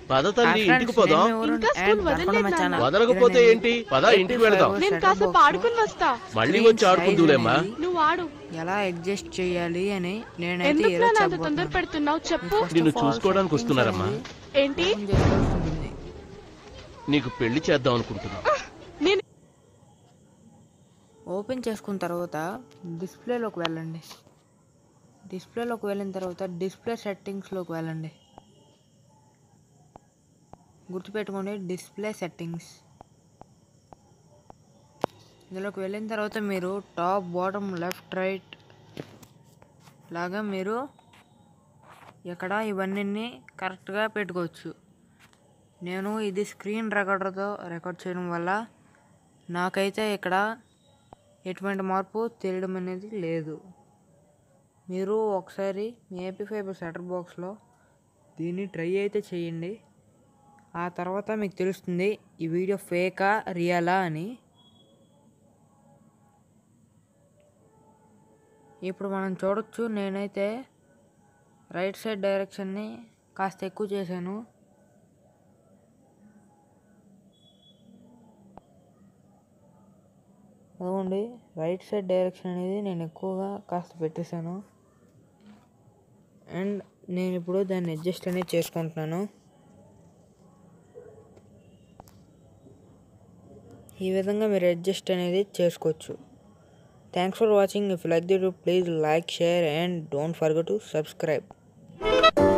పద తల్లి ఇంటికి పోదాం ఇంకా స్కూల్ వదలలేదు నాన్న. వదలకపోతే ఏంటి పద ఇంటికి వెళదాం నేను కాసేపు ఆడుకుని వస్తా మళ్ళీ వచ్చి ఆడుకుందులేమ్మా నువ్వు ఆడు ఎలా అడ్జస్ట్ చేయాలి అని నేనైతే ఎందుకు ఈరోజు నాన్న అంత తొందర చెప్పబోతున్నాను. పెడుతున్నావు చెప్పు నిన్ను చూసుకోవడానికి వస్తున్నారమ్మా ఏంటి ఓపెన్ చేసుకోవాల్సి ఉంటుంది. నీకు పెళ్లి చేద్దాం అనుకుంటున్నా నేను ఓపెన్ చేసుకున్న తర్వాత డిస్ప్లేలోకి వెళ్ళండి డిస్ప్లేలోకి వెళ్ళిన తర్వాత డిస్ప్లే సెట్టింగ్స్లోకి వెళ్ళండి గుర్తుపెట్టుకోండి డిస్ప్లే సెట్టింగ్స్ ఇందులోకి వెళ్ళిన తర్వాత మీరు టాప్ బాటమ్ లెఫ్ట్ రైట్ లాగా మీరు ఇక్కడ ఇవన్నీ కరెక్ట్గా పెట్టుకోవచ్చు నేను ఇది స్క్రీన్ రికార్డర్తో రికార్డ్ చేయడం వల్ల నాకైతే ఇక్కడ ఎటువంటి మార్పు తెలియడం అనేది లేదు మీరు ఒకసారి మీ ఏపీ ఫైబర్ సెటర్ బాక్స్లో దీన్ని ట్రై అయితే చేయండి ఆ తర్వాత మీకు తెలుస్తుంది ఈ వీడియో ఫేకా రియలా అని ఇప్పుడు మనం చూడొచ్చు నేనైతే రైట్ సైడ్ డైరెక్షన్ని కాస్త ఎక్కువ చేశాను అదిగోండి రైట్ సైడ్ డైరెక్షన్ అనేది నేను ఎక్కువగా కాస్త పెట్టేశాను అండ్ నేను ఇప్పుడు దాన్ని అడ్జస్ట్ అనేది చేసుకుంటున్నాను ఈ విధంగా మీరు అడ్జస్ట్ అనేది చేసుకోవచ్చు thanks for watching if like the please like share and don't forget to subscribe